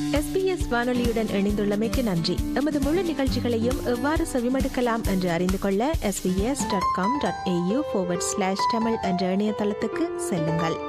SBS வானொலியுடன் இணைந்துள்ளமைக்கு நன்றி எமது முழு நிகழ்ச்சிகளையும் எவ்வாறு செவிமடுக்கலாம் என்று அறிந்து கொள்ள SBS dot com dot AU slash Tamil என்ற இணையதளத்துக்கு செல்லுங்கள்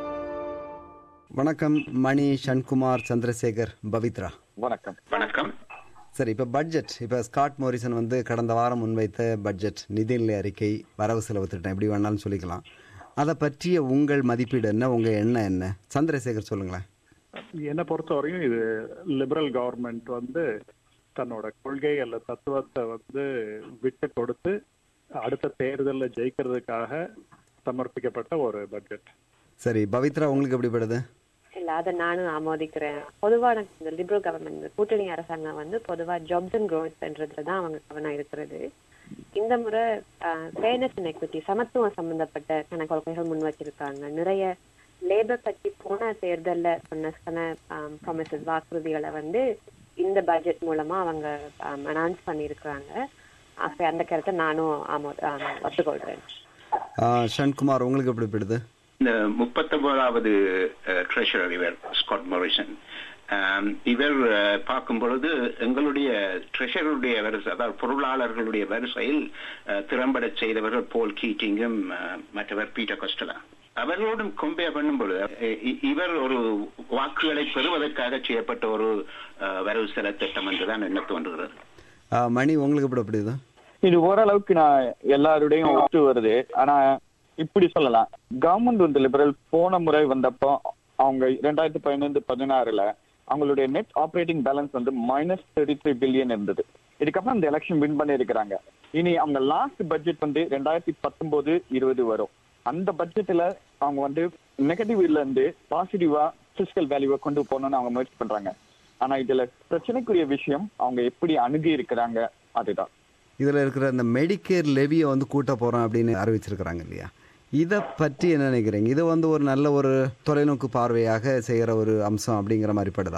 வணக்கம் மணி சண்குமார் சந்திரசேகர் பவித்ரா வணக்கம் வணக்கம் சரி இப்போ பட்ஜெட் இப்போ ஸ்காட் மோரிசன் வந்து கடந்த வாரம் முன்வைத்த பட்ஜெட் நிதிநிலை அறிக்கை வரவு செலவு திட்டம் எப்படி வேணாலும் சொல்லிக்கலாம் அதை பற்றிய உங்கள் மதிப்பீடு என்ன உங்கள் எண்ணம் என்ன சந்திரசேகர் சொல்லுங்களேன் என்னை பொறுத்தவரையும் இது லிபரல் கவர்மெண்ட் வந்து தன்னோட கொள்கை அல்ல தத்துவத்தை வந்து விட்டு கொடுத்து அடுத்த தேர்தலில் ஜெயிக்கிறதுக்காக சமர்ப்பிக்கப்பட்ட ஒரு பட்ஜெட் சரி பவித்ரா உங்களுக்கு எப்படி படுது இல்ல அதை நானும் ஆமோதிக்கிறேன் பொதுவான இந்த லிபரல் கவர்மெண்ட் கூட்டணி அரசாங்கம் வந்து பொதுவா ஜாப்ஸ் அண்ட் க்ரோத்ன்றதுல தான் அவங்க கவனம் இருக்கிறது இந்த முறை ஃபேர்னஸ் அண்ட் எக்விட்டி சமத்துவம் சம்பந்தப்பட்ட கணக்கு கொள்கைகள் முன் வச்சிருக்காங்க நிறைய லேபர் பத்தி போன தேர்தல்ல சொன்ன சொன்ன ப்ராமிசஸ் வாக்குறுதிகளை வந்து இந்த பட்ஜெட் மூலமா அவங்க அனௌன்ஸ் பண்ணியிருக்கிறாங்க ஆக அந்த கருத்தை நானும் ஆமோ ஆம், ஒத்துக்கொள்றேன் ஆ, சண்குமார் உங்களுக்கு எப்படி படுது இந்த முப்பத்தொன்பதாவது ட்ரெஷரர் இவர் ஸ்காட் மோரிசன் ஆம், இவர் அஹ், பார்க்கும் பொழுது எங்களுடைய ட்ரெஷருடைய வரிசை அதாவது பொருளாளர்களுடைய வரிசையில் அஹ், திறம்பட செய்தவர்கள் போல் கீட்டிங்கும் அஹ், மற்றவர் பீட்டர் கொஸ்டலா அவர்களோடும் கம்பேர் பண்ணும் பொழுது அஹ், இ- இவர் ஒரு வாக்குகளை பெறுவதற்காக செய்யப்பட்ட ஒரு அஹ், வரவு செலவு திட்டம் என்றுதான் எண்ண தோன்றுகிறது ஆ, மணி உங்களுக்கு எப்படி படுது இது ஓரளவுக்கு நான் எல்லாருடையும் ஒத்து வருது ஆனா இப்படி சொல்லலாம் கவர்மெண்ட் வந்து லிபரல் போன முறை வந்தப்போ அவங்க ரெண்டாயிரத்தி பதினைந்து பதினாறுல அவங்களுடைய நெட் ஆபரேட்டிங் பேலன்ஸ் வந்து மைனஸ் தேர்ட்டி த்ரீ பில்லியன் இருந்தது இதுக்கப்புறம் இந்த எலெக்ஷன் வின் பண்ணியிருக்கிறாங்க இனி அவங்க லாஸ்ட் பட்ஜெட் வந்து ரெண்டாயிரத்தி பத்தொன்பது இருபது வரும் அந்த பட்ஜெட்ல அவங்க வந்து நெகட்டிவ்ல இருந்து பாசிட்டிவா பிசிக்கல் வேல்யூவை கொண்டு போகணும்னு அவங்க முயற்சி பண்றாங்க ஆனா இதுல பிரச்சனைக்குரிய விஷயம் அவங்க எப்படி அணுகி இருக்கிறாங்க அதுதான் இதில் இருக்கிற இந்த மெடிக்கேர் லெவியை வந்து கூட்ட போகிறோம் அப்படின்னு அறிவிச்சிருக்கிறாங்க இல்லையா இதை பற்றி என்ன நினைக்கிறீங்க இது வந்து ஒரு நல்ல ஒரு தொலைநோக்கு பார்வையாக செய்கிற ஒரு அம்சம் அப்படிங்கிற மாதிரி படுதா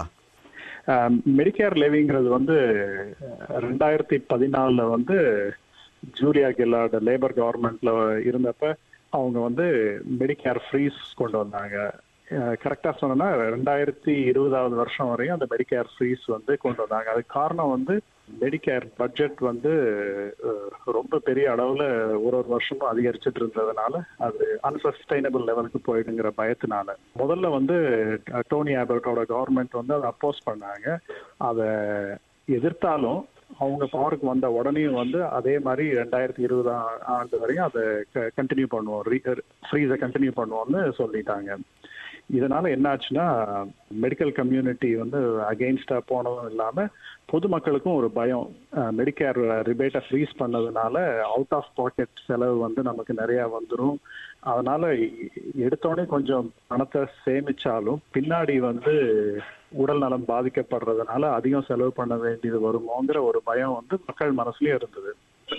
மெடிக்கேர் லேவிங்கிறது வந்து ரெண்டாயிரத்தி பதினாலுல வந்து ஜூலியா கில்லார்டு லேபர் கவர்மெண்ட்ல இருந்தப்ப அவங்க வந்து மெடிக்கேர் ஃப்ரீஸ் கொண்டு வந்தாங்க கரெக்டா சொன்னா ரெண்டாயிரத்தி இருபதாவது வருஷம் வரையும் அந்த மெடிக்கேர் ஃப்ரீஸ் வந்து கொண்டு வந்தாங்க அதுக்கு காரணம் வந்து மெடிக்கேர் பட்ஜெட் வந்து அஹ், ரொம்ப பெரிய அளவுல ஒரு ஒரு வருஷமும் அதிகரிச்சுட்டு இருந்ததுனால அது அன்சஸ்டைனபிள் லெவலுக்கு போயிடுங்கிற பயத்தினால முதல்ல வந்து அஹ், டோனி ஆபர்ட்டோட கவர்மெண்ட் வந்து அதை அப்போஸ் பண்ணாங்க அதை எதிர்த்தாலும் அவங்க பவருக்கு வந்த உடனேயும் வந்து அதே மாதிரி ரெண்டாயிரத்தி இருபது ஆண்டு வரையும் அதை கண்டினியூ பண்ணுவோம் ஃப்ரீஸை கண்டினியூ பண்ணுவோம்னு சொல்லிட்டாங்க இதனால என்ன ஆச்சுன்னா மெடிக்கல் கம்யூனிட்டி வந்து அகெயின்ஸ்டா போனதும் இல்லாம பொதுமக்களுக்கும் ஒரு பயம் மெடிக்கேர் ரிபேட்டை ஃப்ரீஸ் பண்ணதுனால அவுட் ஆஃப் பாக்கெட் செலவு வந்து நமக்கு நிறைய வந்துடும் அதனால எடுத்தோடனே கொஞ்சம் பணத்தை சேமிச்சாலும் பின்னாடி வந்து உடல் நலம் பாதிக்கப்படுறதுனால அதிகம் செலவு பண்ண வேண்டியது வருமோங்கிற ஒரு பயம் வந்து மக்கள் மனசுலயும் இருந்தது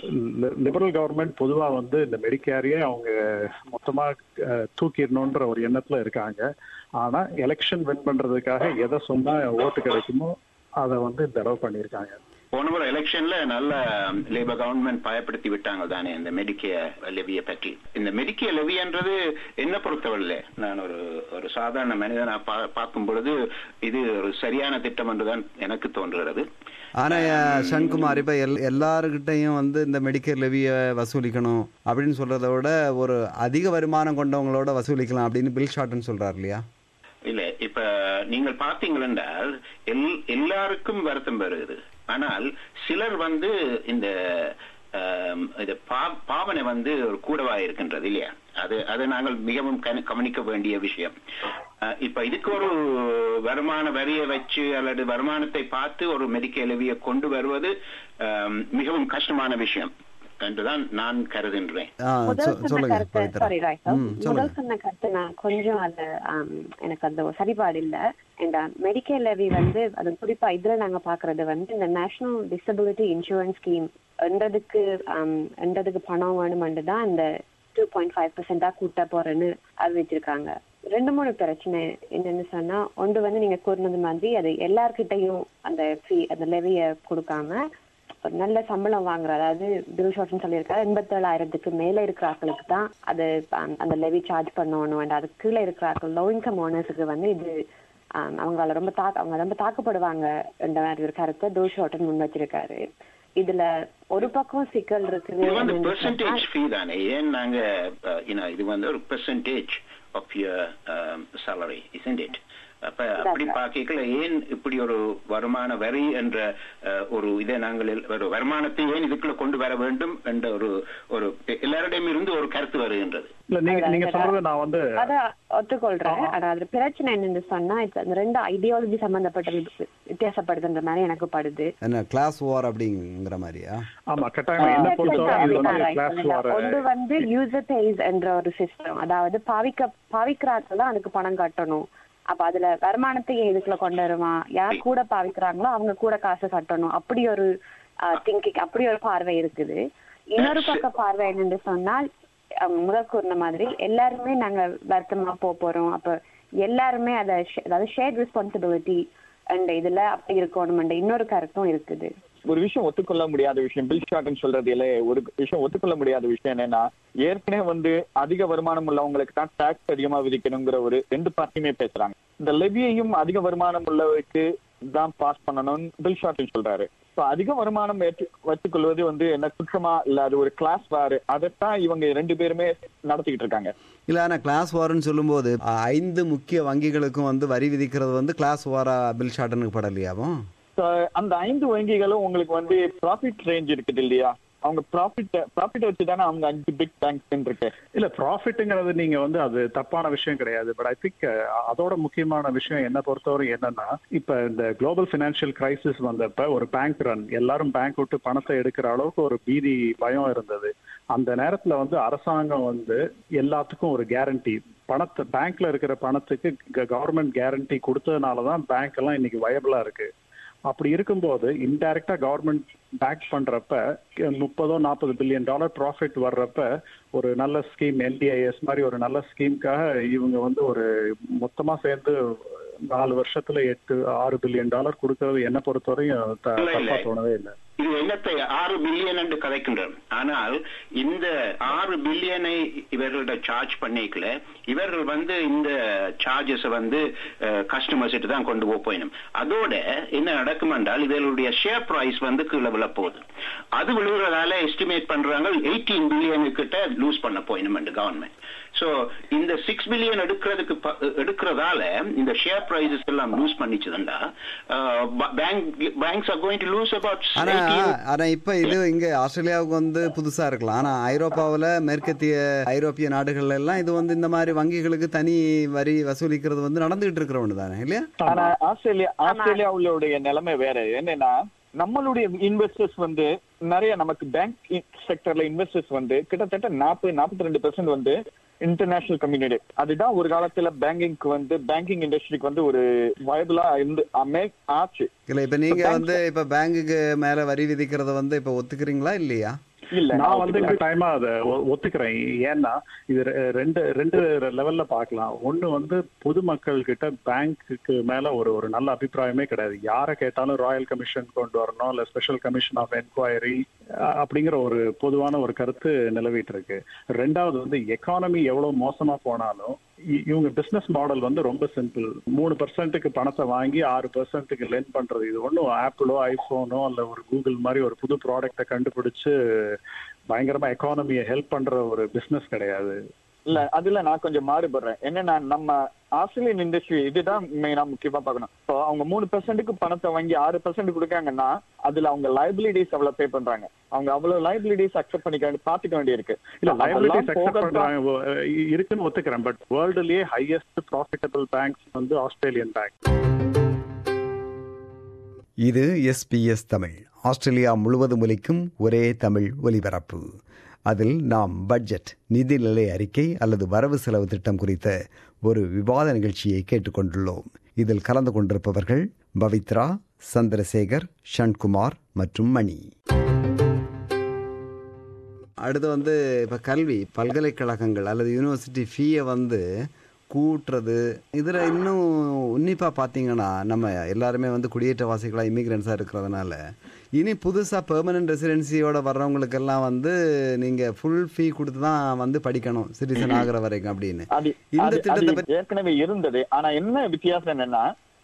லிபரல் கவர்மெண்ட் பொதுவா வந்து இந்த மெடிக்கேரையே அவங்க மொத்தமா அஹ், தூக்கிடணுன்ற ஒரு எண்ணத்துல இருக்காங்க ஆனா எலெக்ஷன் வின் பண்றதுக்காக எதை சொன்னா ஓட்டு கிடைக்குமோ அதை வந்து இந்த தடவை பண்ணியிருக்காங்க போன முறை எலெக்ஷன்ல நல்ல லேபர் கவர்மெண்ட் பயப்படுத்தி விட்டாங்க தானே இந்த மெடிக்கேர் லெவியை பற்றி இந்த மெடிக்கேர் லெவின்றது என்ன பொறுத்தவரையில நான் ஒரு ஒரு சாதாரண மனிதனா பா- பார்க்கும் பொழுது இது ஒரு சரியான திட்டம் என்றுதான் எனக்கு தோன்றுகிறது ஆனால் சண்குமார் இப்போ எல் எல்லாருக்கிட்டையும் வந்து இந்த மெடிக்கல் லெவியை வசூலிக்கணும் அப்படின்னு சொல்கிறத விட ஒரு அதிக வருமானம் கொண்டவங்களோட வசூலிக்கலாம் அப்படின்னு பில் ஷார்ட்னு சொல்கிறார் இல்லையா இல்ல இப்ப நீங்கள் பார்த்தீங்களென்றால் எல் எல்லாருக்கும் வருத்தம் வருகிறது ஆனால் சிலர் வந்து இந்த ஆம், இது பா- பாவனை வந்து ஒரு கூடவா இருக்கின்றது இல்லையா அது அது நாங்கள் மிகவும் கவனி- கவனிக்க வேண்டிய விஷயம் அஹ், இப்ப இதுக்கு ஒரு வருமான வரியை வச்சு அல்லது வருமானத்தை பார்த்து ஒரு மெடிக்கல் லெவியை கொண்டு வருவது ஆம், மிகவும் கஷ்டமான விஷயம் என்றுதான் நான் கருதுகின்றேன் ஆ முதல் சொ- சொன்ன சொல்லுங்க கருத்தை பவித்ரா சாரி ராய் ம் சொல்லுங்க முதல் சொன்ன கருத்தை நான் கொஞ்சம் அது ஆம், எனக்கு அந்த ஒரு சரிபாடு இல்ல இந்த மெடிக்கல் லெவி வந்து அது குறிப்பா இதுல நாங்க பாக்குறது வந்து இந்த நேஷனல் டிசபிலிட்டி இன்சூரன்ஸ் ஸ்கீம் என்றதுக்கு ஆம், என்றதுக்கு பணம் வேணுமென்று தான் இந்த டூ பாயிண்ட் ஃபைவ் பர்சன்டா கூட்ட போறேன்னு அறிவிச்சிருக்காங்க ரெண்டு மூணு பிரச்சனை என்னன்னு சொன்னா ஒன்று வந்து நீங்க கூறினது மாதிரி அது எல்லார்கிட்டையும் அந்த ஃபீ அந்த லெவிய கொடுக்காம ஒரு நல்ல சம்பளம் வாங்குற அதாவது பில் ஷார்ட்னு சொல்லியிருக்காரு எண்பத்தேழாயிரத்துக்கு மேல இருக்கிற ஆட்களுக்கு தான் அது அந்த- அந்த லெவி சார்ஜ் பண்ணணும் and அதுக்கு கீழே இருக்கிற ஆட்கள் லோ இன்கம் ஓனர்ஸுக்கு வந்து இது ஆம், அவங்களால ரொம்ப தாக்க அவங்க ரொம்ப தாக்கப்படுவாங்க என்ற மாதிரி ஒரு கருத்தை தோஷோட்டன் முன் வச்சிருக்காரு இதுல ஒரு பக்கம் சிக்கல் இருக்குது இது வந்து என்னன்னு பெர்சன்டேஜ் சொன்னா- ஃபீ தானே ஏன் நாங்க அஹ், you know, இது வந்து ஒரு percentage of your salary isn't it அப்ப அப்படி பார்க்கல ஏன் இப்படி ஒரு வருமான வரி என்ற அஹ், ஒரு இதை நாங்கள் எல்- ஒரு வருமானத்தை ஏன் இதுக்குள்ள கொண்டு வர வேண்டும் என்ற ஒரு ஒரு எல்லாரிடமும் இருந்து ஒரு கருத்து வருகின்றது இல்ல நீங்க நீங்க சொல்றது நான் வந்து அத ஒத்துக்கொள்றேன் ஆனா அது பிரச்சனை என்னன்னு சொன்னா it's அந்த ரெண்டு ஐடியாலஜி சம்பந்தப்பட்ட வி- வித்தியாசப்படுதுன்ற மாதிரி எனக்கு படுது என்ன கிளாஸ் வார் அப்படிங்கிற மாதிரியா ஆமா கட்டாயமா என்ன பொறுத்தவரை இது வந்து கிளாஸ் வார ஒன்று வந்து யூசர் பேஸ் என்ற ஒரு சிஸ்டம் அதாவது பாவிக்க பாவிக்கிறார்கள் தான் அதுக்கு பணம் கட்டணும் அப்ப அதுல வருமானத்தை இதுக்குள்ள கொண்டு வருமா யார் கூட பாவிக்கிறாங்களோ அவங்க கூட காசு கட்டணும் அப்படி ஒரு திங்கிங் அப்படி ஒரு பார்வை இருக்குது இன்னொரு பக்க பார்வை என்னன்னு சொன்னால் அஹ், முதல் கூறின மாதிரி எல்லாருமே நாங்க வருத்தமா போக போறோம் அப்ப எல்லாருமே அதை ஷே- அதாவது ஷேர் ரெஸ்பான்சிபிலிட்டி அண்ட் இதுல அப்படி இருக்கணும் இன்னொரு கருத்தும் இருக்குது ஒரு விஷயம் ஒத்துக்கொள்ள முடியாத விஷயம் பில் ஷாட்னு சொல்றதுல ஒரு விஷயம் ஒத்துக்கொள்ள முடியாத விஷயம் என்னன்னா ஏற்கனவே வந்து அதிக வருமானம் உள்ளவங்களுக்கு தான் டாக்ஸ் அதிகமா விதிக்கணுங்கிற ஒரு ரெண்டு பார்ட்டியுமே பேசுறாங்க இந்த லெவியையும் அதிக வருமானம் உள்ளவருக்கு தான் பாஸ் பண்ணணும்னு பில் ஷாட்டன் சொல்றாரு So அதிக வருமானம் ஏற்று- வச்சுக்கொள்வது வந்து என்ன குற்றமா இல்ல அது ஒரு கிளாஸ் வாரு அதைத்தான் இவங்க ரெண்டு பேருமே நடத்திக்கிட்டு இருக்காங்க இல்ல ஆனா கிளாஸ் வார்னு சொல்லும்போது அ, ஐந்து முக்கிய வங்கிகளுக்கும் வந்து வரி விதிக்கிறது வந்து கிளாஸ் வாரா பில் ஷாட்டனுக்கு படலையாவும் So, அந்த ஐந்து வங்கிகளும் உங்களுக்கு வந்து ப்ராஃபிட் ரேஞ்ச் இருக்குது இல்லையா அவங்க ப்ராஃபிட் ப்ராஃபிட் வச்சு தானே அவங்க அஞ்சு பிக் பேங்க்ஸ் இருக்கு இல்ல ப்ராஃபிட்ங்கிறது நீங்க வந்து அது தப்பான விஷயம் கிடையாது பட் ஐ திங்க் அதோட முக்கியமான விஷயம் என்ன பொறுத்தவரை என்னன்னா இப்ப இந்த குளோபல் பினான்சியல் கிரைசிஸ் வந்தப்ப ஒரு பேங்க் ரன் எல்லாரும் பேங்க் விட்டு பணத்தை எடுக்கிற அளவுக்கு ஒரு பீதி பயம் இருந்தது அந்த நேரத்துல வந்து அரசாங்கம் வந்து எல்லாத்துக்கும் ஒரு கேரண்டி பணத்தை பேங்க்ல இருக்கிற பணத்துக்கு கவர்மெண்ட் கேரண்டி கொடுத்ததுனாலதான் பேங்க் எல்லாம் இன்னைக்கு வயபிளா இருக்கு அப்படி இருக்கும்போது இன்டைரக்டா கவர்மெண்ட் பேக் பண்றப்ப முப்பதோ நாற்பது பில்லியன் டாலர் ப்ராஃபிட் வர்றப்ப ஒரு நல்ல ஸ்கீம் என்டிஐஎஸ் மாதிரி ஒரு நல்ல ஸ்கீமுக்காக இவங்க வந்து ஒரு மொத்தமா சேர்ந்து நாலு வருஷத்துல எட்டு ஆறு பில்லியன் டாலர் கொடுக்கறது என்ன பொறுத்தவரையும் த- இல்ல, இல்ல. தப்பா தோணவே இல்லை இது என்னத்தை ஆறு பில்லியன் என்று கதைக்கின்றோம் ஆனால் இந்த ஆறு பில்லியனை இவர்கள்ட்ட சார்ஜ் பண்ணிக்கல இவர்கள் வந்து இந்த சார்ஜஸ் வந்து கஸ்டமர்ஸ் தான் கொண்டு போக போயிடும் அதோட என்ன நடக்கும் என்றால் இவர்களுடைய ஷேர் பிரைஸ் வந்து கீழே விழ போகுது அது விழுகிறதால எஸ்டிமேட் பண்றாங்க எயிட்டீன் பில்லியனு கிட்ட லூஸ் பண்ண போயிடும் கவர்மெண்ட் சோ இந்த சிக்ஸ் பில்லியன் எடுக்கிறதுக்கு ப- எடுக்கிறதால இந்த ஷேர் பிரைசஸ் எல்லாம் லூஸ் பண்ணிச்சதுண்டா bank banks are going to lose about ஆனா ஆனா இப்ப இது இங்க ஆஸ்திரேலியாவுக்கு வந்து புதுசா இருக்கலாம் ஆனா ஐரோப்பாவுல மேற்கத்திய ஐரோப்பிய நாடுகள்ல எல்லாம் இது வந்து இந்த மாதிரி வங்கிகளுக்கு தனி வரி வசூலிக்கிறது வந்து நடந்துகிட்டு இருக்கிற ஒண்ணு தானே இல்லையா ஆனா ஆஸ்திரேலியா ஆஸ்திரேலியாவுடைய நிலைமை வேற என்னன்னா நம்மளுடைய இன்வெஸ்டர்ஸ் வந்து நிறைய நமக்கு பேங்க் செக்டர்ல இன்வெஸ்டர்ஸ் வந்து கிட்டத்தட்ட நாற்பது நாற்பத்தி ரெண்டு பெர்சென்ட் வந்து இன்டர்நேஷனல் கம்யூனிட்டி அதுதான் ஒரு காலத்துல பேங்கிங்க்கு வந்து பேங்கிங் இண்டஸ்ட்ரிக்கு வந்து ஒரு வயபிளா இருந்து அமே ஆச்சு இல்ல இப்ப நீங்க வந்து இப்ப பேங்குக்கு மேல வரி விதிக்கிறத வந்து இப்ப ஒத்துக்கிறீங்களா இல்லையா இல்ல நான் வந்து கட்டாயமா அதை ஒ- ஒத்துக்கிறேன் ஏன்னா இது ரெ- ரெண்டு ரெண்டு லெவல்ல பார்க்கலாம் ஒண்ணு வந்து பொதுமக்கள் கிட்ட பேங்க்குக்கு மேல ஒரு ஒரு நல்ல அபிப்பிராயமே கிடையாது யாரை கேட்டாலும் ராயல் கமிஷன் கொண்டு வரணும் இல்ல ஸ்பெஷல் கமிஷன் ஆஃப் என்கொயரி அப்படிங்கிற ஒரு பொதுவான ஒரு கருத்து நிலவிட்டு இருக்கு ரெண்டாவது வந்து எக்கானமி எவ்வளவு மோசமா போனாலும் இ- இவங்க பிசினஸ் மாடல் வந்து ரொம்ப சிம்பிள் மூணு பர்சன்ட்டுக்கு பணத்தை வாங்கி ஆறு பர்சன்ட்டுக்கு லென் பண்றது இது ஒன்றும் ஆப்பிளோ ஐபோனோ இல்ல ஒரு கூகுள் மாதிரி ஒரு புது ப்ராடக்ட்டை கண்டுபிடிச்சு பயங்கரமா எக்கானமியை ஹெல்ப் பண்ற ஒரு பிசினஸ் கிடையாது இல்ல அதுல நான் கொஞ்சம் மாறுபடுறேன் என்னன்னா நம்ம ஆஸ்திரேலியன் இண்டஸ்ட்ரி இதுதான் மெயினா முக்கியமா பார்க்கணும் இப்போ அவங்க மூணு பெர்சென்ட்டுக்கு பணத்தை வாங்கி ஆறு பெர்சென்ட் கொடுக்காங்கன்னா அதுல அவங்க லைபிலிட்டிஸ் அவ்வளவு பே பண்றாங்க அவங்க அவ்வளவு லைபிலிட்டிஸ் அக்செப்ட் பண்ணிக்க பாத்துக்க வேண்டியிருக்கு இல்ல லைபிலிட்டிஸ் அதெல்லாம் அக்செப்ட் போகத்தான் பண்றாங்க ஒ- இ- இருக்குன்னு ஒத்துக்கிறேன் பட் வேர்ல்டுலயே ஹையஸ்ட் ப்ராஃபிட்டபிள் பேங்க்ஸ் வந்து ஆஸ்திரேலியன் பேங்க் இது எஸ்பிஎஸ் தமிழ் ஆஸ்திரேலியா முழுவதும் ஒலிக்கும் ஒரே தமிழ் ஒலிபரப்பு அதில் நாம் பட்ஜெட் நிதிநிலை அறிக்கை அல்லது வரவு செலவு திட்டம் குறித்த ஒரு விவாத நிகழ்ச்சியை கேட்டுக்கொண்டுள்ளோம் இதில் கலந்து கொண்டிருப்பவர்கள் பவித்ரா சந்திரசேகர் ஷண்குமார் மற்றும் மணி அடுத்து வந்து இப்போ கல்வி பல்கலைக்கழகங்கள் அல்லது யூனிவர்சிட்டி ஃபீயை வந்து கூட்டுறது இதில் இன்னும் உன்னிப்பாக பார்த்தீங்கன்னா நம்ம எல்லாருமே வந்து குடியேற்றவாசிகளாக இமிகிரன்ஸாக இருக்கிறதுனால இனி புதுசாக பெர்மனன்ட் ரெசிடென்சியோட வர்றவங்களுக்கெல்லாம் வந்து நீங்கள் ஃபுல் ஃபீ கொடுத்து தான் வந்து படிக்கணும் சிட்டிசன் ஆகிற வரைக்கும் அப்படின்னு அது இந்த அது- திட்டத்தை அது பற்றி ஏற்கனவே இருந்தது ஆனா என்ன வித்தியாசம் என்னன்னா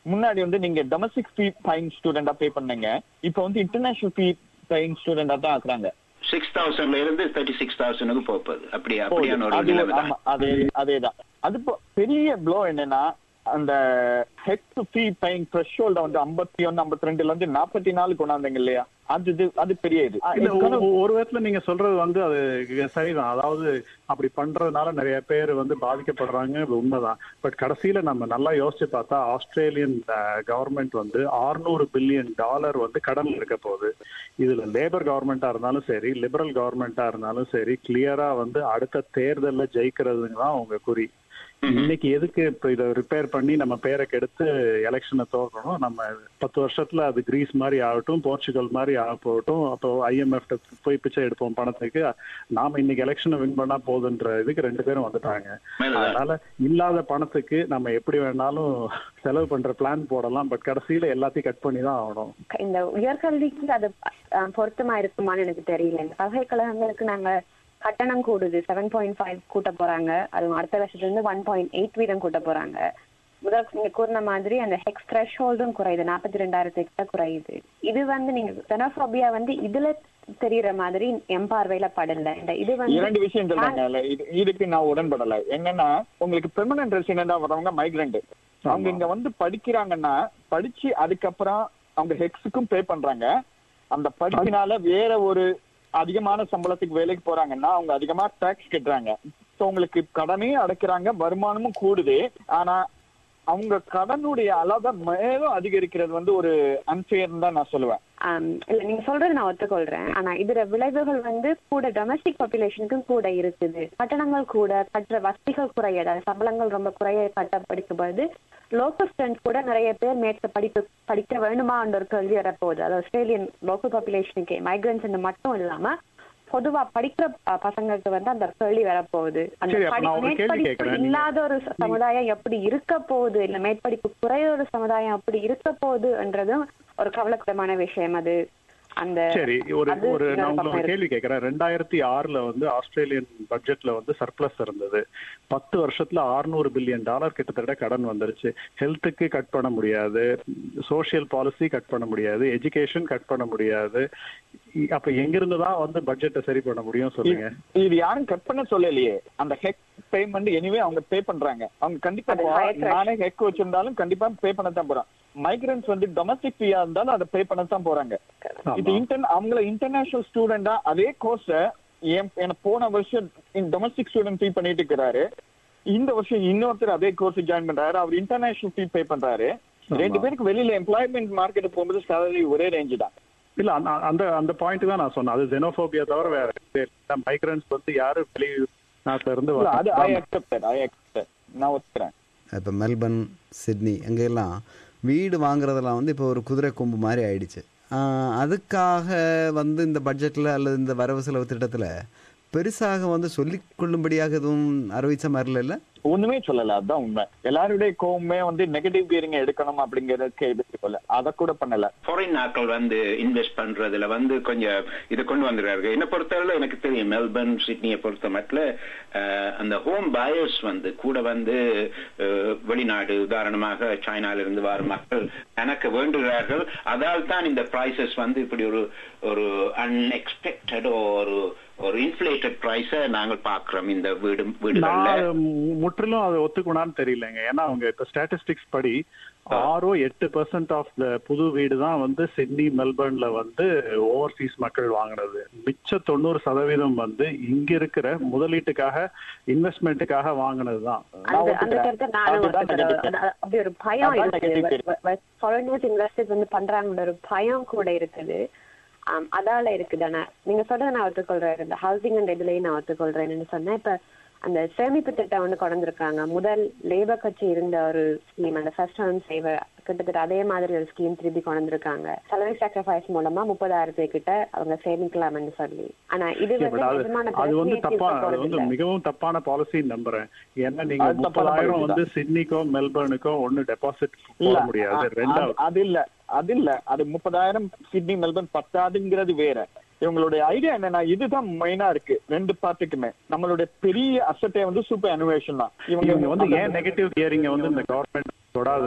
முன்னாடி வந்து நீங்க டொமஸ்டிக் ஃபீ பைங் ஸ்டூடெண்டா பே பண்ணீங்க இப்போ வந்து இன்டர்நேஷனல் ஃபீ பைங் ஸ்டூடெண்டா தான் ஆக்குறாங்க சிக்ஸ் தௌசண்ட்ல இருந்து தேர்ட்டி சிக்ஸ் தௌசண்ட்க்கு போகுது அப்படியா போகுது. அப்படியான ஒரு அது ஒரு- நிலைமை தான் ஆமா, அதே அதேதான் அது இப்போ பெரிய ப்ளோ என்னன்னா அந்த ஹெட் ஃபீ பைங் த்ரெஷோல்ட வந்து ஐம்பத்தி ஒன்னு ஐம்பத்தி ரெண்டுல இருந்து நாற்பத்தி நாலு கொண்டாந்தீங்க இல்லையா அது இது அது பெரிய இது இல்ல ஒரு- ஒரு- ஒரு விதத்துல நீங்க சொல்றது வந்து அது சரிதான் அதாவது அப்படி பண்றதுனால நிறைய பேர் வந்து பாதிக்கப்படுறாங்க அது உண்மைதான் பட் கடைசியில நம்ம நல்லா யோசிச்சு பார்த்தா ஆஸ்திரேலியன் கவர்மெண்ட் வந்து 600 பில்லியன் டாலர் வந்து கடன் இருக்க போகுது இதுல லேபர் கவர்மெண்டா இருந்தாலும் சரி லிபரல் கவர்மெண்டா இருந்தாலும் சரி கிளியரா வந்து அடுத்த தேர்தல்ல ஜெயிக்கிறதுங்க தான் அவங்க குறி இன்னைக்கு எதுக்கு இப்ப இதை ரிப்பேர் பண்ணி நம்ம பேரை கெடுத்து எலெக்ஷனை தோக்கணும் நம்ம பத்து வருஷத்துல அது கிரீஸ் மாதிரி ஆகட்டும் போர்ச்சுகல் மாதிரி ஆக போகட்டும் அப்போ ஐஎம்எஃப் போய் பிச்சை எடுப்போம் பணத்துக்கு நாம இன்னைக்கு எலெக்ஷனை வின் பண்ணா போதுன்ற இதுக்கு ரெண்டு பேரும் வந்துட்டாங்க மேலதான். அதனால இல்லாத பணத்துக்கு நம்ம எப்படி வேணாலும் செலவு பண்ற பிளான் போடலாம் பட் கடைசியில எல்லாத்தையும் கட் பண்ணி தான் ஆகணும் இந்த உயர்கல்விக்கு அது அஹ், பொருத்தமா இருக்குமான்னு எனக்கு தெரியல இந்த பல்கலைக்கழகங்களுக்கு நாங்க கட்டணம் கூடுது செவன் பாயிண்ட் ஃபைவ் கூட்ட போறாங்க அதுவும் அடுத்த வருஷத்துல இருந்து ஒன் பாயிண்ட் எயிட் வீதம் கூட்ட போறாங்க முதல் நீங்க கூறின மாதிரி அந்த ஹெக்ஸ் த்ரெஷ்ஹோல்டும் குறையுது நாற்பத்தி ரெண்டாயிரத்து கிட்ட குறையுது இது வந்து நீங்க xenophobia வந்து இதுல தெரியற மாதிரி என் பார்வையில படல இந்த இது வந்து இரண்டு விஷயம் சொல்றாங்கல்ல இது இதுக்கு நான் உடன்படல என்னன்னா உங்களுக்கு பெர்மனன்ட் ரெசிடென்டா வரவங்க மைக்ரண்ட் அவங்க இங்க வந்து படிக்கிறாங்கன்னா படிச்சு அதுக்கப்புறம் அவங்க ஹெக்ஸுக்கும் பே பண்றாங்க அந்த படிப்பினால வேற ஒரு அதிகமான சம்பளத்துக்கு வேலைக்கு போறாங்கன்னா அவங்க அதிகமா டாக்ஸ் கட்டுறாங்க ஸோ உங்களுக்கு கடனையும் அடைக்கிறாங்க வருமானமும் கூடுது ஆனா அவங்க கடனுடைய அளவை மேலும் அதிகரிக்கிறது வந்து ஒரு அன்ஃபேர் தான் நான் சொல்லுவேன் ஆம், இல்ல நீங்க சொல்றது நான் ஒத்துக்கொள்றேன் ஆனா இதுல விளைவுகள் வந்து கூட டொமஸ்டிக் பாப்புலேஷனுக்கும் கூட இருக்குது கட்டணங்கள் கூட கட்டுற வசதிகள் குறைய அதாவது சம்பளங்கள் ரொம்ப குறைய கட்ட படிக்கும்போது லோக்கல் ஸ்டூடெண்ட்ஸ் கூட நிறைய பேர் மேற்க படிப்பு படிக்க வேணுமான்ற ஒரு கேள்வி வரப்போகுது அது ஆஸ்திரேலியன் லோக்கல் பாப்புலேஷனுக்கு மைக்ரன்ஸ் மட்டும் இல்லாம பொதுவா படிக்கிற அஹ், பசங்களுக்கு வந்து அந்த கேள்வி வரப்போகுது அந்த சரி, அப்ப படி- நான் ஒரு கேள்வி மேற்படிப்பு கேட்கிறேன். நீங்க- இல்லாத ஒரு ச- சமுதாயம் எப்படி இருக்க போகுது இல்ல மேற்படிப்பு குறைய ஒரு சமுதாயம் எப்படி இருக்க போகுதுன்றதும் ஒரு கவலைக்கிடமான விஷயம் அது அந்த சரி ஒரு அது ஒரு இன்னொரு நான் பக்கம் உங்களுக்கு ஒரு இருக்கு. கேள்வி கேட்கிறேன் ரெண்டாயிரத்தி ஆறுல வந்து ஆஸ்திரேலியன் பட்ஜெட்ல வந்து சர்ப்ளஸ் இருந்தது பத்து வருஷத்துல 600 பில்லியன் டாலர் கிட்டத்தட்ட கடன் வந்துருச்சு ஹெல்த்துக்கு கட் பண்ண முடியாது சோஷியல் பாலிசி கட் பண்ண முடியாது எஜுகேஷன் கட் பண்ண முடியாது இ- அப்ப எங்கிருந்து தான் வந்து பட்ஜெட்டை சரி பண்ண முடியும் சொல்லுங்க இது- இது யாரும் கட் பண்ண சொல்லலையே அந்த ஹெக் பேமெண்ட் எனிவே அவங்க பே பண்றாங்க அவங்க கண்டிப்பா அது போ- higher thresh. நானே ஹெக் வச்சிருந்தாலும் கண்டிப்பா பே பண்ண தான் போறான் மைக்ரன்ஸ் வந்து டொமஸ்டிக் ஃபீயா இருந்தாலும் அதை பே பண்ண தான் போறாங்க இது இன்டர் அவங்கள இன்டர்நேஷனல் ஸ்டூடெண்டா அதே கோர்ஸ எனக்கு போன வருஷம் டொமஸ்டிக் ஸ்டூடெண்ட் ஃபீ பண்ணிட்டு இருக்கிறாரு இந்த வருஷம் இன்னொருத்தர் அதே கோர்ஸ் ஜாயின் பண்றாரு அவர் இன்டர்நேஷனல் ஃபீ பே பண்றாரு ரெண்டு பேருக்கு வெளியில எம்ப்ளாய்மெண்ட் மார்க்கெட் போகும்போது சேலரி ஒரே ரேஞ்சு தான் இல்ல அந்த- அந்த அந்த பாயிண்ட் தான் நான் சொன்னேன் அது ஜெனோபோபியா தவிர வேற மைக்ரன்ஸ் வந்து யாரு வெளி நாட்டுல இருந்து இல்ல, அது ஐ வர- அக்செப்டட் ஐ அக்செப்ட் நான் ஒத்துக்கிறேன் இப்போ மெல்பர்ன் சிட்னி அங்கெல்லாம் வீடு வாங்குறதெல்லாம் வந்து இப்போ ஒரு குதிரை கொம்பு மாதிரி ஆயிடுச்சு ஆஹ் அதுக்காக வந்து இந்த பட்ஜெட்டில் அல்லது இந்த வரவு செலவு திட்டத்தில் பெருசாக வந்து சொல்லிக் கொள்ளும்படியாக எதுவும் அறிவிச்ச மாதிரி இல்லை ஒண்ணுமே சொல்லல அதுதான் உண்மை எல்லாருடைய கோவமே வந்து நெகட்டிவ் கியரிங் எடுக்கணும் அப்படிங்கறதுக்கு எடுத்துக்கொள்ள அதை கூட பண்ணல ஃபாரின் ஆட்கள் வந்து இன்வெஸ்ட் பண்றதுல வந்து கொஞ்சம் இதை கொண்டு வந்துருக்காரு என்ன பொறுத்தவரை எனக்கு தெரியும் மெல்பர்ன் சிட்னியை பொறுத்த மட்டும் அந்த ஹோம் பயர்ஸ் வந்து கூட வந்து அஹ், வெளிநாடு உதாரணமாக சைனால இருந்து வர மக்கள் எனக்கு வேண்டுகிறார்கள் அதால் தான் இந்த பிரைசஸ் வந்து இப்படி ஒரு ஒரு அன்எக்ஸ்பெக்டட் ஒரு ஒரு இன்ஃபிளேட்டட் பிரைஸ நாங்கள் பார்க்கிறோம் இந்த வீடு வீடுகள்ல நான் மு- முற்றிலும் அதை ஒத்துக்கணும்னு தெரியலங்க ஏன்னா அவங்க இப்ப ஸ்டாட்டிஸ்டிக்ஸ் படி ஆறோ எட்டு பெர்சென்ட் ஆஃப் த புது வீடு தான் வந்து சிட்னி மெல்பர்ன்ல வந்து ஓவர்சீஸ் மக்கள் வாங்குனது மிச்ச தொண்ணூறு சதவீதம் வந்து இங்க இருக்கிற முதலீட்டுக்காக இன்வெஸ்ட்மெண்ட்டுக்காக வாங்கினது தான் அந்த அந்த கருத்தை நானும் அதுதான் ஒத்துக்கிறேன். negative. அது- அப்படி ஒரு பயம் அதான் negative இருக்குது ஃபாரினர்ஸ் இன்வெஸ்டர்ஸ் வந்து பண்றாங்கன்ற ஒரு பயம் கூட இருக்குது ஆம், அதால இருக்குது ஆனா நீங்க சொல்றதை நான் ஒத்துக்கொள்றேன் இந்த ஹவுசிங் அண்ட் இதுலயும் நான் ஒத்துக்கொள்றேன்னு சொன்னேன் இப்ப அந்த சேமிப்பு திட்டம் வந்து கொண்டு வந்திருக்காங்க முதல் லேபர் கட்சி இருந்த ஒரு ஸ்கீம் அந்த ஃபர்ஸ்ட் ஹோம் சேவர் கிட்டத்தட்ட அதே மாதிரி ஒரு ஸ்கீம் திருப்பி கொண்டு வந்திருக்காங்க salary sacrifice மூலமா முப்பதாயிரத்து கிட்ட அவங்க சேமிக்கலாம்னு சொல்லி ஆனா இது Yeah, but வந்து அது நிஜமான அது வந்து பிரச்சனையை தப்பா தீர்க்க அது போறது வந்து இல்ல. மிகவும் தப்பான பாலிசின்னு நம்புறேன் ஏன்னா நீங்க அது தப்பான முப்பதாயிரம் policy வந்து சிட்னிக்கோ மெல்பர்னுக்கோ ஒண்ணு டெபாசிட் இல்ல போட முடியாது அ- ரெண்டாவது அது- அது இல்ல அது இல்ல அது முப்பதாயிரம் சிட்னி மெல்பர்ன் பத்தாதுங்கிறது வேற இவங்களுடைய ஐடியா என்னன்னா இதுதான் மெயினா இருக்கு ரெண்டு பார்ட்டுக்குமே நம்மளுடைய பெரிய அசட்டே வந்து சூப்பர் அனுவேஷன் தான் இவங்க வந்து அந்த- ஏன் நெகட்டிவ் கியரிங்க வந்து இந்த கவர்மெண்ட் தொடாதுன்னா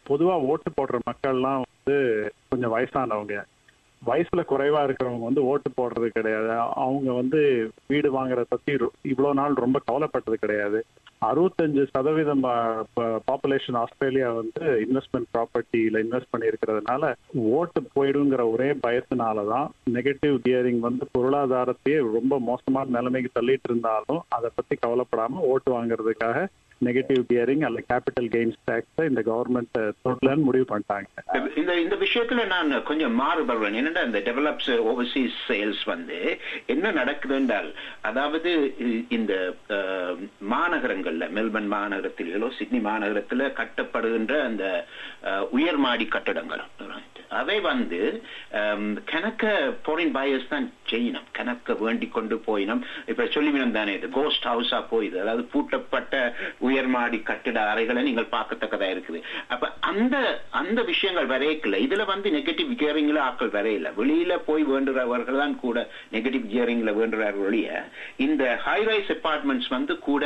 பொதுவா ஓட்டு போடுற மக்கள்லாம் வந்து கொஞ்சம் வயசானவங்க வயசுல குறைவா இருக்கிறவங்க வந்து ஓட்டு போடுறது கிடையாது அவங்க வந்து வீடு வாங்குறத பத்தி ரொ- இவ்வளவு நாள் ரொம்ப கவலைப்பட்டது கிடையாது அறுபத்தஞ்சு சதவீதம் பாப்புலேஷன் ஆஸ்திரேலியா வந்து இன்வெஸ்ட்மெண்ட் ப்ராப்பர்ட்டியில இன்வெஸ்ட் பண்ணி இருக்கிறதுனால ஓட்டு போயிடுங்கிற ஒரே பயத்தினாலதான் நெகட்டிவ் கியரிங் வந்து பொருளாதாரத்தையே ரொம்ப மோசமான நிலைமைக்கு தள்ளிட்டு இருந்தாலும் அதை பத்தி கவலைப்படாம ஓட்டு வாங்குறதுக்காக நெகட்டிவ் கியரிங் அல்ல கேபிட்டல் கெயின்ஸ் டேக்ஸ் இந்த கவர்மெண்ட் தொடலன்னு முடிவு பண்ணிட்டாங்க இந்த இந்த விஷயத்துல நான் கொஞ்சம் மாறுபடுறேன் என்னடா இந்த டெவலப்ஸ் ஓவர்சீஸ் சேல்ஸ் வந்து என்ன நடக்குது என்றால் அதாவது இ- இந்த அஹ், மாநகரங்கள்ல மெல்பர்ன் மாநகரத்திலோ சிட்னி மாநகரத்துல கட்டப்படுகின்ற அந்த அஹ், உயர்மாடி கட்டடங்கள் அவை வந்து அம், கணக்க ஃபாரின் பயர்ஸ் தான் செய்யணும் கணக்க வேண்டி கொண்டு போயினும் இப்ப சொல்லிவினம் தானே இது கோஸ்ட் ஹவுஸா போயுது அதாவது பூட்டப்பட்ட உயர்மாடி கட்டிட அறைகளை நீங்கள் பார்க்கத்தக்கதா இருக்குது அப்ப அந்த அந்த விஷயங்கள் வரையக்கல இதுல வந்து நெகட்டிவ் கியரிங்ல ஆட்கள் வரையில வெளியில போய் வேண்டுறவர்கள் தான் கூட நெகட்டிவ் கியரிங்ல வேண்டுறார்கள் ஒழிய இந்த ஹை ரைஸ் அபார்ட்மெண்ட்ஸ் வந்து கூட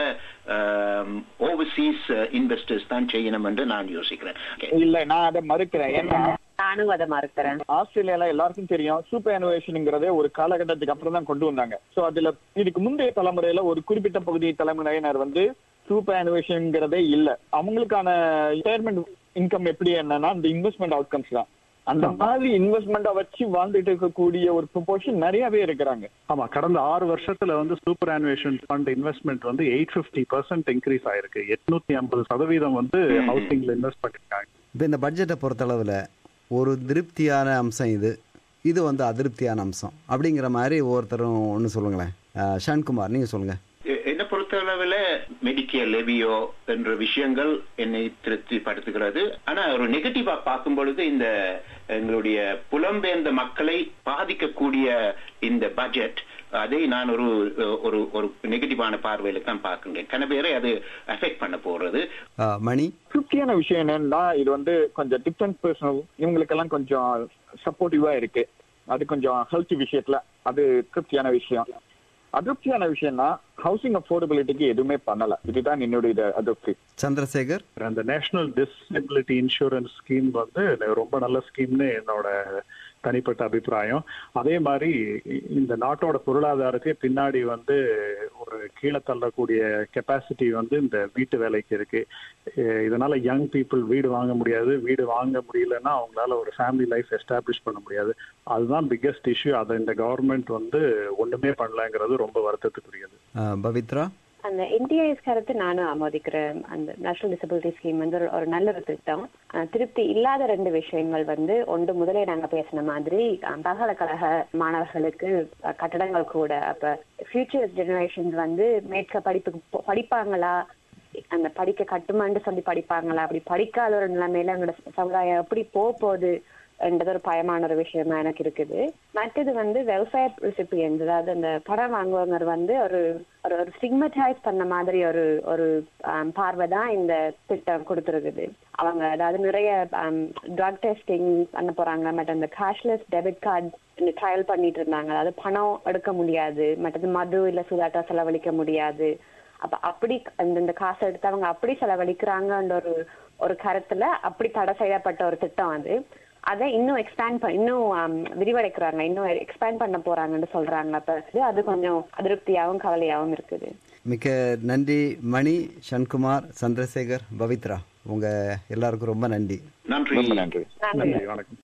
ஓவர்சீஸ் இன்வெஸ்டர்ஸ் தான் செய்யணும் என்று நான் யோசிக்கிறேன் Okay. இல்ல நான் அதை மறுக்கிறேன் ஏன்னா நானும் அதை மறுக்கிறேன் ஆஸ்திரேலியால எல்லாருக்கும் தெரியும் சூப்பர் அனுவேஷனுங்கிறதே ஒரு காலகட்டத்துக்கு அப்புறம் தான் கொண்டு வந்தாங்க சோ அதுல இதுக்கு முந்தைய தலைமுறையில ஒரு குறிப்பிட்ட பகுதி தலைமுறையினர் வந்து சூப்பர் அனுவேஷன்ங்கிறதே இல்ல அவங்களுக்கான ரிட்டையர்மெண்ட் இன்கம் எப்படி என்னன்னா இந்த இன்வெஸ்ட்மெண்ட் அவுட்கம்ஸ் தான் அந்த மாதிரி இன்வெஸ்ட்மெண்ட்டை வச்சு வாழ்ந்துட்டு இருக்கக்கூடிய ஒரு ப்ரொபோர்ஷன் நிறையவே இருக்கிறாங்க ஆமா கடந்த ஆறு வருஷத்துல வந்து சூப்பர் ஆனுவேஷன் ஃபண்ட் இன்வெஸ்ட்மெண்ட் வந்து எயிட் பிப்டி பர்சன்ட் இன்க்ரீஸ் ஆயிருக்கு எட்நூத்தி ஐம்பது சதவீதம் வந்து ஹவுசிங்ல இன்வெஸ்ட் பண்ணிருக்காங்க இப்போ இந்த பட்ஜெட்டை பொறுத்தளவில் ஒரு திருப்தியான அம்சம் இது இது வந்து அதிருப்தியான அம்சம் அப்படிங்கிற மாதிரி ஒவ்வொருத்தரும் ஒன்று சொல்லுங்களேன் அஹ், ஷான்குமார் நீங்கள் சொல்லுங்கள் எ- என்னை பொறுத்தளவில் மெடிக்கேர் லெவியோ என்ற விஷயங்கள் என்னை திருப்திப்படுத்துகிறது ஆனா ஒரு நெகட்டிவா பார்க்கும் பொழுது இந்த எங்களுடைய புலம்பெயர்ந்த மக்களை பாதிக்கக்கூடிய இந்த பட்ஜெட் அதை நான் ஒரு ஒரு ஒரு நெகட்டிவான பார்வையில தான் பார்க்கின்றேன் கன பேரை அது அஃபெக்ட் பண்ண போறது அஹ், மணி திருப்தியான விஷயம் என்னன்னா இது வந்து கொஞ்சம் டிஃபரன்ஸ் பர்சனல் இவங்களுக்கெல்லாம் கொஞ்சம் சப்போர்ட்டிவா இருக்கு அது கொஞ்சம் ஹெல்த் விஷயத்துல அது திருப்தியான விஷயம் அதிருப்தியான விஷயம்னா ஹவுசிங் அஃபோர்டபிலிட்டிக்கு எதுவுமே பண்ணல இதுதான் என்னுடைய அதிருப்தி சந்திரசேகர் அந்த நேஷனல் டிசபிலிட்டி இன்சூரன்ஸ் ஸ்கீம் வந்து ரொம்ப நல்ல ஸ்கீம்னு என்னோட தனிப்பட்ட அபிப்பிராயம் அதே மாதிரி இ- இந்த நாட்டோட பொருளாதாரத்தையே பின்னாடி வந்து ஒரு கீழே தள்ளக்கூடிய கெப்பாசிட்டி வந்து இந்த வீட்டு வேலைக்கு இருக்கு அஹ் இதனால யங் பீப்புள் வீடு வாங்க முடியாது வீடு வாங்க முடியலன்னா அவங்களால ஒரு ஃபேமிலி லைஃப் எஸ்டாப்ளிஷ் பண்ண முடியாது அதுதான் பிக்கெஸ்ட் இஷ்யூ அதை இந்த கவர்மெண்ட் வந்து ஒண்ணுமே பண்ணலங்கிறது ரொம்ப வருத்தத்துக்குரியது அஹ், பவித்ரா அந்த என்டிஐஎஸ் கருத்து நானும் ஆமோதிக்கிறேன் அந்த நேஷனல் டிசபிலிட்டி ஸ்கீம் வந்து ஒரு- ஒரு நல்ல ஒரு திட்டம் ஆஹ் திருப்தி இல்லாத ரெண்டு விஷயங்கள் வந்து ஒன்று முதலே நாங்க பேசின மாதிரி ஆஹ் பல்கலைக்கழக மாணவர்களுக்கு ஆஹ் கட்டடங்கள் கூட அப்ப ஃபியூச்சர் ஜெனரேஷன்ஸ் வந்து மேற்க படிப்புக்கு போ- படிப்பாங்களா அந்த படிக்க கட்டுமான்னு சொல்லி படிப்பாங்களா அப்படி படிக்காத ஒரு நிலைமையில எங்களோட சமுதாயம் எப்படி போக போகுது என்றது ஒரு பயமான ஒரு விஷயமா எனக்கு இருக்குது மற்றது வந்து வெல்ஃபேர் ரிசிபியன்ஸ் அதாவது அந்த படம் வாங்குவவர் வந்து ஒரு ஒரு ஒரு ஸ்டிக்மடைஸ் பண்ண மாதிரி ஒரு ஒரு ஆம், பார்வை தான் இந்த திட்டம் கொடுத்துருக்குது அவங்க அதாவது நிறைய ட்ரக் டெஸ்டிங் பண்ண போறாங்க மற்ற இந்த கேஷ்லெஸ் டெபிட் கார்டு ட்ரையல் பண்ணிட்டு இருந்தாங்க அதாவது பணம் எடுக்க முடியாது மற்றது மது இல்ல சூதாட்டா செலவழிக்க முடியாது அப்ப அப்படி அந்த இந்த காசை எடுத்து அவங்க அப்படி செலவழிக்கிறாங்கன்ற ஒரு ஒரு கருத்துல அப்படி தடை செய்யப்பட்ட ஒரு திட்டம் அது அதை இன்னும் எக்ஸ்பேண்ட் பண்ண இன்னும் ஆம், விரிவடைக்கிறாங்க இன்னும் எக்ஸ்பேண்ட் பண்ண போறாங்கன்னு சொல்றாங்க அப்ப இது அது கொஞ்சம் அதிருப்தியாவும் கவலையாவும் இருக்குது மிக்க நன்றி மணி ஷண்குமார் சந்திரசேகர் பவித்ரா உங்கள் எல்லாருக்கும் ரொம்ப நன்றி நன்றி ரொம்ப நன்றி நன்றி வணக்கம்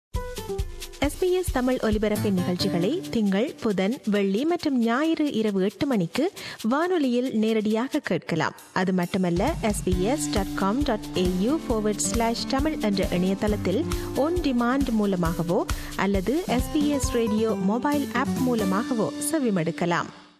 எஸ்பிஎஸ் தமிழ் ஒலிபரப்பின் நிகழ்ச்சிகளை திங்கள் புதன் வெள்ளி மற்றும் ஞாயிறு இரவு எட்டு மணிக்கு வானொலியில் நேரடியாக கேட்கலாம் அது மட்டுமல்ல SBS dot com dot AU slash Tamil என்ற இணையதளத்தில் ஒன் டிமாண்ட் மூலமாகவோ அல்லது எஸ்பிஎஸ் ரேடியோ மொபைல் ஆப் மூலமாகவோ செவிமடுக்கலாம்